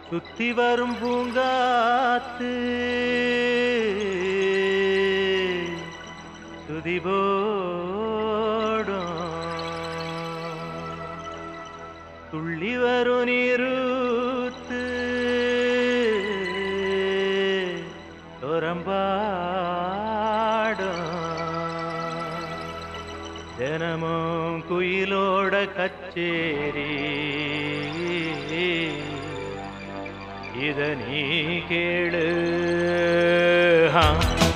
சுத்தி வரும் பூங்காத்து துதி போடும் துள்ளி வரும் நீரூத்து துறம்பாடும் தினமும் குயிலோட கச்சேரி இத நீ கேளு ஆ.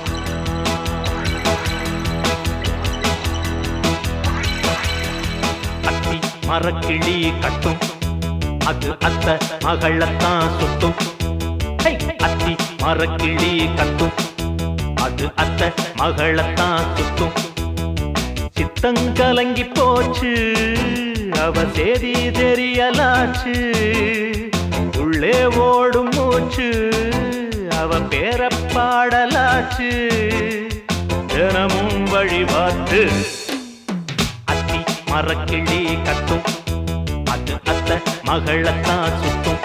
அத்தி மரக்கிளி கட்டும் அது அத்த மகளத்தான் சுத்தும் ஹை! அத்தி மரக்கிளி கட்டும் அது அத்த மகளத்தான் சுத்தும் சித்தங்கலங்கி போச்சு அவ சேதி தெரியலாச்சு உள்ளே ஓடும் மூச்சு அவ பேர பாடலாச்சு தினமும் வழிபாட்டு அத்தி மரக்கிளி கட்டும் அது அத்த மகளத்தான் சுத்தும்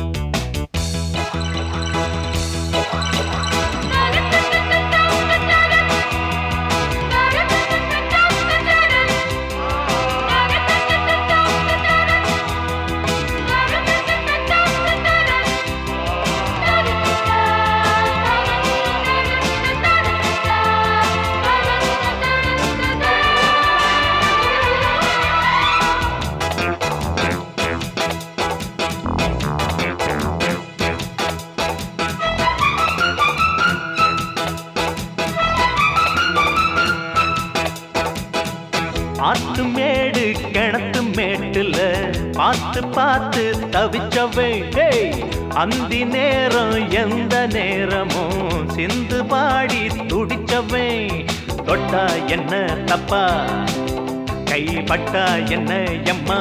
ஆத்து மேடு கிணத்து மேட்டுல பார்த்து பார்த்து தவிச்சவை டேய், அந்தி நேரம் எந்த நேரமும் சிந்து பாடி துடிச்சவை தொட்டா என்ன தப்பா கைப்பட்டா என்ன எம்மா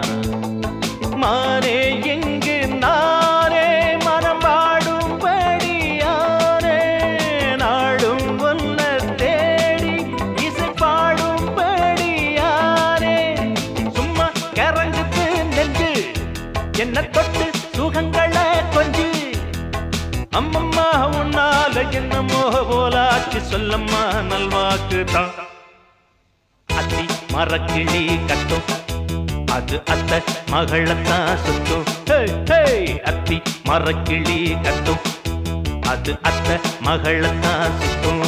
மானே எங்கு நானே மனம் பாடும்படியானே நாடும் ஒன்ன தேடி இசை பாடும்படியானே சும்மா கரங்குத்து நெஞ்சு என்ன தொட்டு சுகங்களை கொஞ்சு அம்மம்மா உன்னால என்னமோ போலாச்சு சொல்லம்மா நல்வாக்கு தான் அத்தி மரக்கிளி கட்டும் அது அத்த மகளத்தான் சுத்தும் ஹே, ஹே! அத்தி மரக்கிளி கட்டும் அது அத்த மகளத்தான் சுத்தும்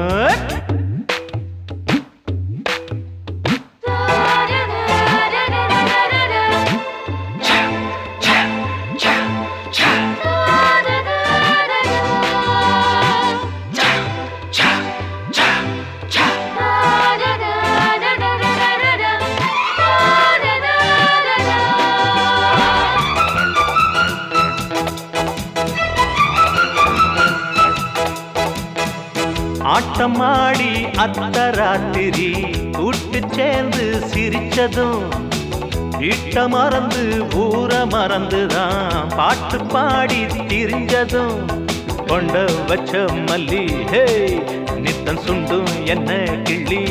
ஆட்டமாடி அத்தராத்திரி கூட்டு சேர்ந்து சிரிச்சதும் வீட்ட மறந்து ஊர மறந்துதான் பாட்டு பாடி திரிஞ்சதும் கொண்ட வச்ச மல்லி ஹே நித்தம் சுண்டும் என்ன கிள்ளி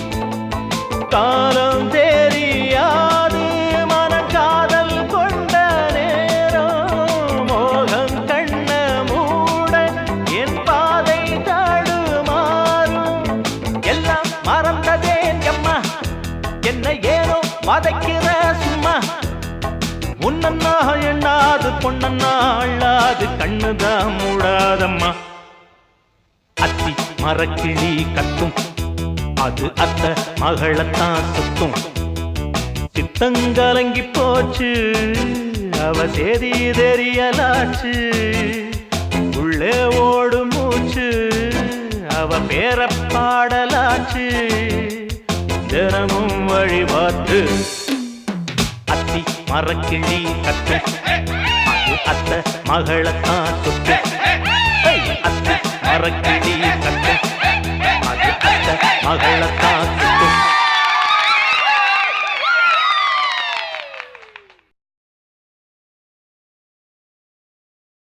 காலம் தெரியாது மனக்காதல் கொண்ட நேரம் மோகம் கண்ண மூட என் பாதை தடுமாறும் எல்லாம் மறந்ததே எம்மா என்ன ஏனோ வதைக்கிற சும்மா உன்னன்னா எண்ணாது பொன்னன்னா அள்ளாது கண்ணுதான் மூடாதம்மா அத்தி மரக்கிளி கட்டும் அது அத்த மகளத்தான் சுத்தும் சித்தங்கலங்கி போச்சு அவ சேதி தெரியலாச்சு உள்ளே ஓடு மூச்சு அவ பேர பாடலாச்சு தினமும் வழிபாட்டு அத்தி மரக்கிளி கட்டு அது அத்த மகளத்தான் சுத்து அத்தி மரக்கிளி கட்டு அது அத்த மகளத்தான் சுத்து